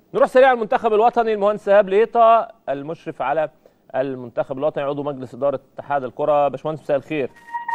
نروح سريعا المنتخب الوطني المهندس ايهاب ليطه المشرف على المنتخب الوطني عضو مجلس اداره اتحاد الكره باشمهندس مساء الخير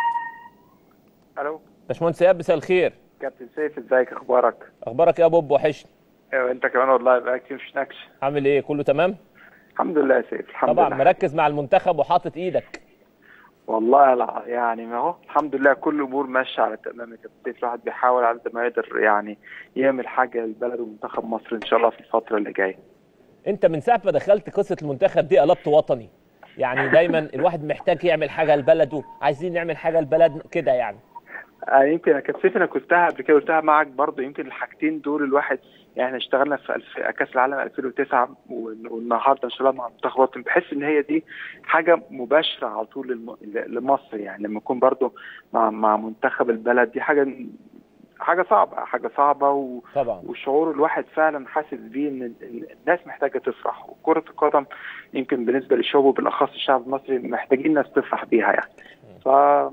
الو باشمهندس ايهاب مساء الخير كابتن سيف ازيك اخبارك اخبارك ايه يا بوب وحشني ايوه انت كمان والله بقى كتير مش نكش عامل ايه كله تمام الحمد لله يا سيف الحمد طبعا لله مركز مع المنتخب وحاطط ايدك والله لا يعني ما هو الحمد لله كل الامور ماشيه على تمام يا كابتن سيف الواحد بيحاول على قد ما يقدر يعني يعمل حاجه للبلد ومنتخب مصر ان شاء الله في الفتره اللي جايه انت من ساعه ما دخلت قصه المنتخب دي قلبت وطني يعني دايما الواحد محتاج يعمل حاجه لبلده عايزين نعمل حاجه لبلدنا كده يعني آه يمكن يا كابتن سيف انا قلتها قبل كده قلتها معاك برضه يمكن الحاجتين دول الواحد يعني احنا اشتغلنا في الف... كاس العالم 2009 وال- والنهارده ان شاء الله مع منتخب الوطن بحس ان هي دي حاجه مباشره على طول للم... ل- لمصر يعني لما يكون برضه مع مع منتخب البلد دي حاجه حاجه صعبه حاجه صعبه و... طبعا وشعور الواحد فعلا حاسس بيه ان إن الناس محتاجه تفرح وكره القدم يمكن بالنسبه للشعوب وبالاخص الشعب المصري محتاجين ناس تفرح بيها يعني ف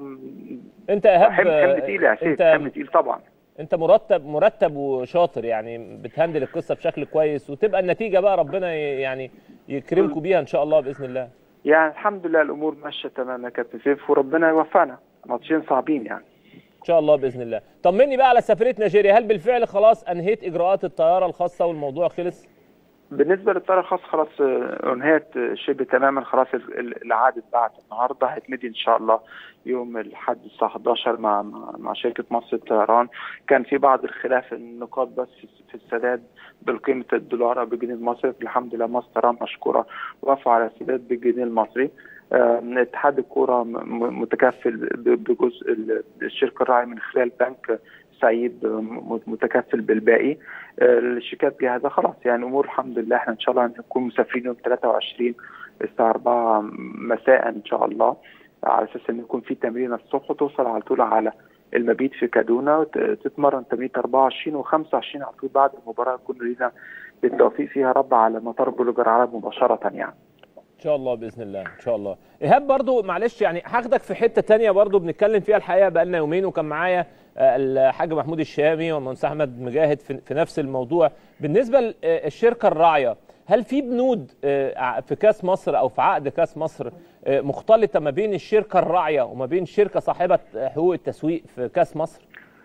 انت يا ايهاب حمل حمل تقيل يا سيف انت حمل تقيل طبعا انت مرتب مرتب وشاطر يعني بتهندل القصه بشكل كويس وتبقى النتيجه بقى ربنا ي- يعني يكرمكم بيها ان شاء الله باذن الله يعني الحمد لله الامور ماشيه تمام يا كابتن سيف وربنا يوفقنا ماتشين صعبين يعني ان شاء الله باذن الله طمني بقى على سفريه نيجيريا هل بالفعل خلاص انهيت اجراءات الطياره الخاصه والموضوع خلص بالنسبه للطياره الخاص خلاص آه، انهيت آه، شبه تماما خلاص ال- ال- العقد بعد النهارده هيتمدي ان شاء الله يوم الاحد الساعه 11 مع مع مع شركه مصر للطيران كان في بعض الخلاف النقاط بس في في السداد بقيمه الدولار او بالجنيه المصري الحمد لله مصر طيران مشكوره وافقوا على السداد بالجنيه المصري آه، اتحاد الكوره م- م- متكفل ب- بجزء ال- الشركه الراعي من خلال بنك سعيد آه، م- متكفل بالباقي آه، الشيكات جاهزه خلاص يعني الامور الحمد لله احنا ان شاء الله هنكون مسافرين يوم 23 الساعه 4 مساء ان شاء الله على اساس ان يكون في تمرين الصبح وتوصل على طول على المبيت في كادونا وتتمرن تمرين 24 و25 على طول بعد المباراه يكون لينا بالتوفيق فيها رب على مطار بلوجر العرب مباشره يعني ان شاء الله باذن الله ان شاء الله ايهاب برضو معلش يعني هاخدك في حته تانية برضو بنتكلم فيها الحقيقه بقالنا يومين وكان معايا آه، الحاج محمود الشامي والمهندس احمد مجاهد في في نفس الموضوع بالنسبه للشركه الراعيه هل في بنود آه، ع- في كاس مصر او في عقد كاس مصر آه، مختلطه ما بين الشركه الراعيه وما بين شركه صاحبه حقوق التسويق في كاس مصر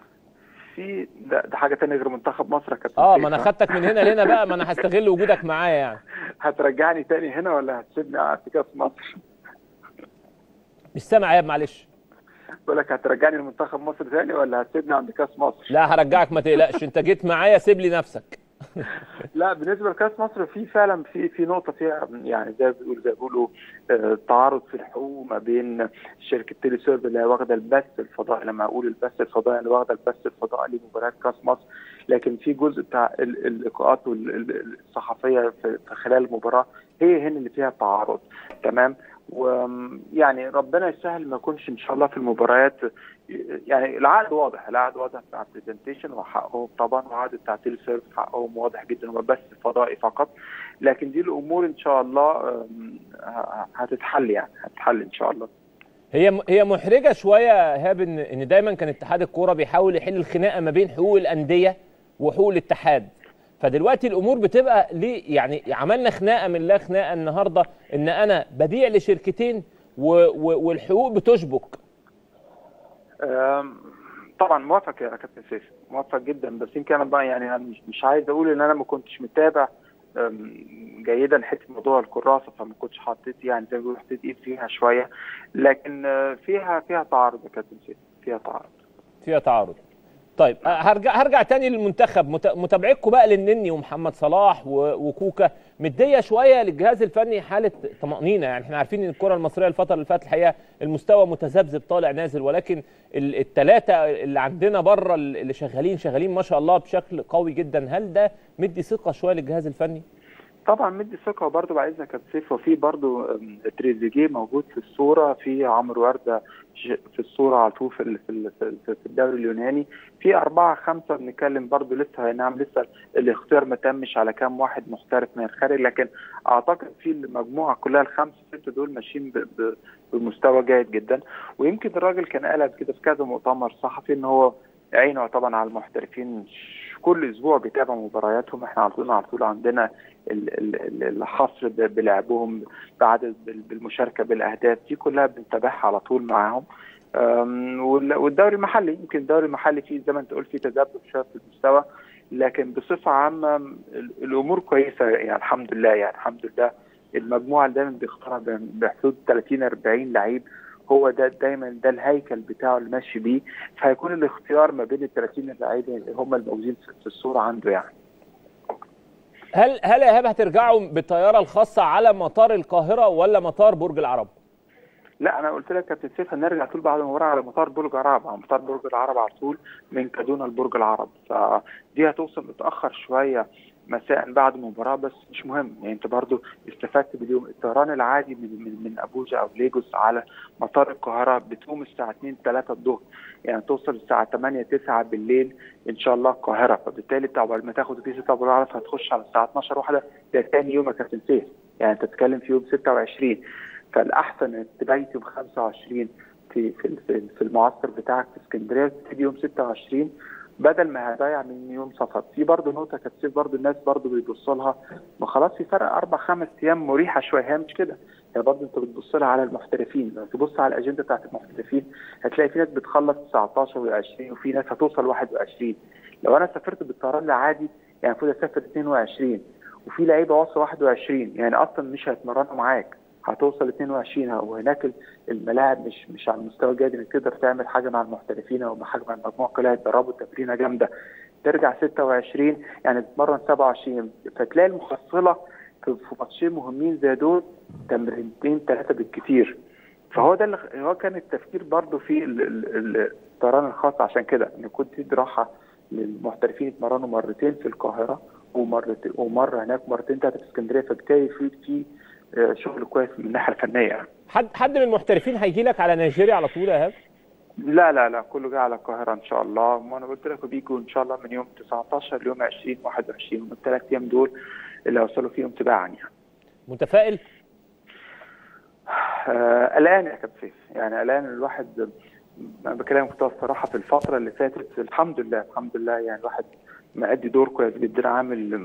في ده, ده حاجه ثانيه غير منتخب مصر يا كابتن اه سيف. ما انا خدتك من هنا لهنا بقى ما انا هستغل وجودك معايا يعني هترجعني تاني هنا ولا هتسيبني قاعد في كاس مصر؟ مش سامع يا ايهاب معلش بقول لك هترجعني لمنتخب مصر تاني ولا هتسيبني عند كاس مصر؟ لا هرجعك ما تقلقش انت جيت معايا سيب لي نفسك لا بالنسبه لكاس مصر في فعلا في في نقطه فيها يعني زي ما بيقولوا زي ما بيقولوا آه، تعارض في الحقوق ما بين شركه تيلي سيرف اللي هي واخده البث الفضائي لما اقول البث الفضائي اللي واخده البث الفضائي لمباريات كاس مصر لكن في جزء بتاع ال- اللقاءات والصحفيه في في خلال المباراه هي هنا اللي فيها تعارض تمام ويعني ربنا يسهل ما يكونش ان شاء الله في المباريات يعني العقد واضح العقد واضح بتاع البرزنتيشن وحقهم طبعا والعقد بتاع تيلي سيرف حقهم واضح جدا هو بس فضائي فقط لكن دي الامور ان شاء الله أم، ه- هتتحل يعني هتتحل ان شاء الله هي هي محرجه شويه يا ايهاب ان ان دايما كان اتحاد الكوره بيحاول يحل الخناقه ما بين حقوق الانديه وحقوق الاتحاد فدلوقتي الامور بتبقى ليه يعني عملنا خناقه من لا خناقه النهارده ان انا ببيع لشركتين و و والحقوق بتشبك أم، طبعا موافق يا كابتن سيف موافق جدا بس يمكن انا بقى يعني انا مش, مش عايز اقول ان انا ما كنتش متابع أم، جيدا حته موضوع الكراسه فما كنتش حطيت يعني زي ما بيقولوا حطيت ايد فيها شويه لكن آه، فيها فيها تعارض يا كابتن سيف فيها تعارض فيها تعارض طيب أه، هرجع هرجع تاني للمنتخب مت- متابعتكم بقى للنني ومحمد صلاح و- وكوكا مديه شويه للجهاز الفني حاله طمانينه يعني احنا عارفين ان الكره المصريه الفتره اللي فاتت الحقيقه المستوى متذبذب طالع نازل ولكن الثلاثه اللي عندنا بره اللي شغالين شغالين ما شاء الله بشكل قوي جدا هل ده مدي ثقه شويه للجهاز الفني؟ طبعا مدي ثقه وبرضه بعايز يا كابتن سيف وفي برضه أم، تريزيجيه موجود في الصوره في عمرو ورده ش- في الصوره على طول في ال- في ال- في ال- في الدوري اليوناني في أربعة خمسة بنتكلم برضه لسه أي نعم لسه الاختيار ما تمش على كام واحد محترف من الخارج لكن أعتقد في المجموعة كلها الخمسة ستة دول ماشيين ب- ب- بمستوى جيد جدا ويمكن الراجل كان قال قبل كده في كذا مؤتمر صحفي إن هو عينه طبعا على المحترفين ش- كل اسبوع بيتابعوا مبارياتهم احنا على طول على طول عندنا الحصر بلعبهم بعدد بالمشاركه بالاهداف دي كلها بنتابعها على طول معاهم والدوري المحلي يمكن الدوري المحلي فيه زي ما انت قلت فيه تذبذب شويه في المستوى لكن بصفه عامه الامور كويسه يعني الحمد لله يعني الحمد لله المجموعه اللي دايما بيختارها بحدود 30 40 لعيب هو ده دايما ده الهيكل بتاعه اللي ماشي بيه فهيكون الاختيار ما بين ال 30 لعيب اللي هم الموجودين في الصوره عنده يعني هل هل يا ايهاب هترجعوا بالطياره الخاصه على مطار القاهره ولا مطار برج العرب؟ لا انا قلت لك كابتن سيف هنرجع طول بعد المباراه على مطار برج العرب على مطار برج العرب على طول من كادونا لبرج العرب فدي هتوصل متاخر شويه مساء بعد المباراه بس مش مهم يعني انت برضو استفدت باليوم الطيران العادي من من, من ابوجا او ليجوس على مطار القاهره بتقوم الساعه 2 3 الظهر يعني توصل الساعه 8 9 بالليل ان شاء الله القاهره فبالتالي انت عقبال ما تاخد فيزا ابو العرب هتخش على الساعه 12 واحده ده ثاني يوم يا كابتن سيف يعني انت بتتكلم في يوم 26 فالاحسن انك تبيت يوم 25 في في في المعسكر بتاعك في اسكندريه تبتدي يوم 26 بدل ما هضيع من يوم سفر في برضه نقطه كانت برضه الناس برضه بيبص لها ما خلاص في فرق اربع خمس ايام مريحه شويه هي مش كده هي برضه انت بتبص لها على المحترفين لو تبص على الاجنده بتاعت المحترفين هتلاقي في ناس بتخلص 19 و20 وفي ناس هتوصل 21 لو انا سافرت بالطيران العادي يعني المفروض اسافر 22 وفي لعيبه واصله 21 يعني اصلا مش هيتمرنوا معاك هتوصل 22 وهناك الملاعب مش مش على المستوى الجيد انك تقدر تعمل حاجه مع المحترفين او حاجه مع المجموعه كلها يتدربوا تمرينه جامده ترجع 26 يعني تتمرن 27 فتلاقي المحصله في ماتشين مهمين زي دول تمرينتين ثلاثه بالكثير فهو ده اللي هو كان التفكير برضه في الطيران الخاص عشان كده ان كنت تدي راحه للمحترفين يتمرنوا مرتين في القاهره ومرتين ومره هناك مرتين ثلاثه في اسكندريه فبالتالي في في شغل كويس من الناحيه الفنيه يعني. حد حد من المحترفين هيجي لك على نيجيريا على طول يا ايهاب؟ لا لا لا كله جاي على القاهره ان شاء الله وانا قلت لك بيجوا ان شاء الله من يوم 19 ليوم 20 21 من الثلاث ايام دول اللي هيوصلوا فيهم تباعا يعني. متفائل؟ قلقان آه يا كابتن سيف يعني قلقان الواحد انا بكلمك الصراحه في الفتره اللي فاتت الحمد لله الحمد لله يعني الواحد مأدي دور كويس جدا عامل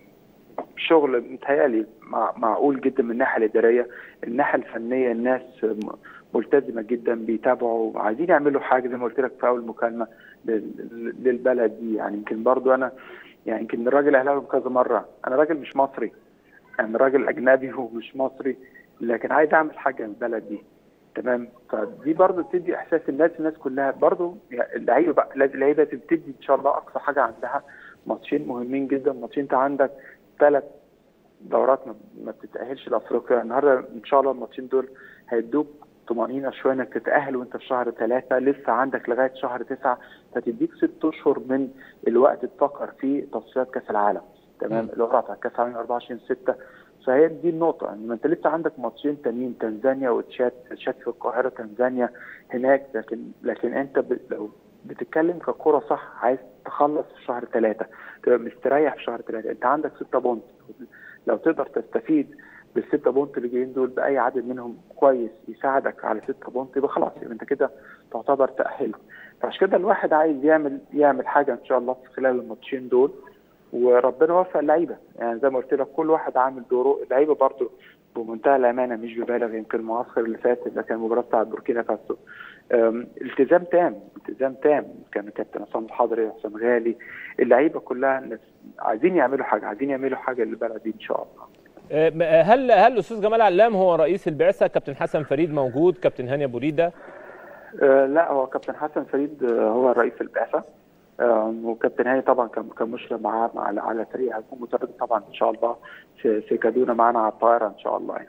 شغل متهيألي معقول جدا من الناحيه الاداريه، الناحيه الفنيه الناس ملتزمه جدا بيتابعوا عايزين يعملوا حاجه زي ما قلت لك في اول مكالمه للبلد دي يعني يمكن برضو انا يعني يمكن الراجل اهلاوي كذا مره انا راجل مش مصري يعني راجل اجنبي ومش مصري لكن عايز اعمل حاجه للبلد دي تمام فدي برضو بتدي احساس الناس الناس كلها برضو يعني اللعيبه بقى اللعيبه تبتدي ان شاء الله اقصى حاجه عندها ماتشين مهمين جدا ماتشين انت عندك ثلاث دورات ما بتتاهلش لافريقيا النهارده ان شاء الله الماتشين دول هيدوك طمانينه شويه انك تتاهل وانت في شهر ثلاثه لسه عندك لغايه شهر تسعه فتديك ست اشهر من الوقت تفكر في تصفيات كاس العالم تمام القرعه بتاع كاس العالم 24 6 فهي دي النقطة ان انت لسه عندك ماتشين تانيين تنزانيا وتشاد تشاد في القاهرة تنزانيا هناك لكن لكن انت ب... لو بتتكلم ككرة صح عايز تخلص في شهر ثلاثة تبقى مستريح في شهر ثلاثة انت عندك ستة بونت لو تقدر تستفيد بالستة بونت اللي جايين دول بأي عدد منهم كويس يساعدك على ستة بونت يبقى خلاص يبقى انت كده تعتبر تأهلت فعشان كده الواحد عايز يعمل يعمل حاجة ان شاء الله في خلال الماتشين دول وربنا وفق اللعيبه يعني زي ما قلت لك كل واحد عامل دوره اللعيبه برضه بمنتهى الامانه مش ببالغ يمكن المعسكر اللي فات اللي كان المباراه بتاعت بوركينا فاسو التزام تام التزام تام كان كابتن عصام الحضري حسام غالي اللعيبه كلها عايزين يعملوا حاجه عايزين يعملوا حاجه للبلد دي ان شاء الله هل هل الاستاذ جمال علام هو رئيس البعثه كابتن حسن فريد موجود كابتن هاني ابو ريده أه لا هو كابتن حسن فريد هو رئيس البعثه وكابتن هاني طبعا كان كان مشرف معاه على على فريق هيكون متواجد طبعا ان شاء الله في في كادونا معانا على الطائره ان شاء الله يعني.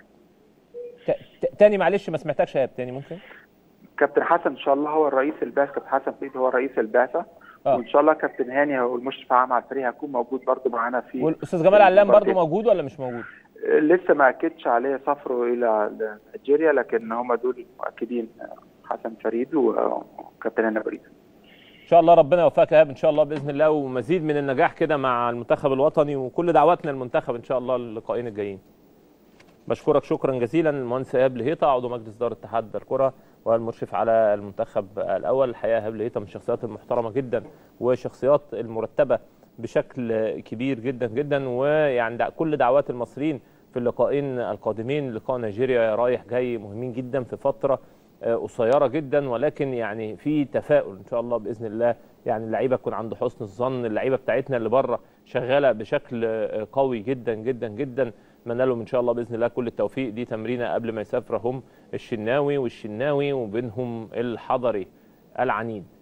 تاني معلش ما سمعتكش يا تاني ممكن؟ كابتن حسن ان شاء الله هو الرئيس البعثه كابتن حسن فريد هو رئيس البعثه آه. وان شاء الله كابتن هاني هو المشرف العام على الفريق هيكون موجود برضه معانا في والاستاذ جمال علام برضه موجود ولا مش موجود؟ لسه ما اكدش عليه سفره الى نيجيريا لكن هم دول مؤكدين حسن فريد وكابتن هاني بريد ان شاء الله ربنا يوفقك يا ان شاء الله باذن الله ومزيد من النجاح كده مع المنتخب الوطني وكل دعواتنا للمنتخب ان شاء الله اللقاءين الجايين بشكرك شكرا جزيلا المهندس ايهاب لهيطه عضو مجلس اداره اتحاد الكره والمشرف على المنتخب الاول الحقيقه ايهاب لهيطه من الشخصيات المحترمه جدا والشخصيات المرتبه بشكل كبير جدا جدا ويعني دع- كل دعوات المصريين في اللقاءين القادمين لقاء نيجيريا رايح جاي مهمين جدا في فتره آه، قصيره جدا ولكن يعني في تفاؤل ان شاء الله باذن الله يعني اللعيبه تكون عند حسن الظن اللعيبه بتاعتنا اللي بره شغاله بشكل آه، قوي جدا جدا جدا اتمنى لهم ان شاء الله باذن الله كل التوفيق دي تمرينه قبل ما يسافر هم الشناوي والشناوي وبينهم الحضري العنيد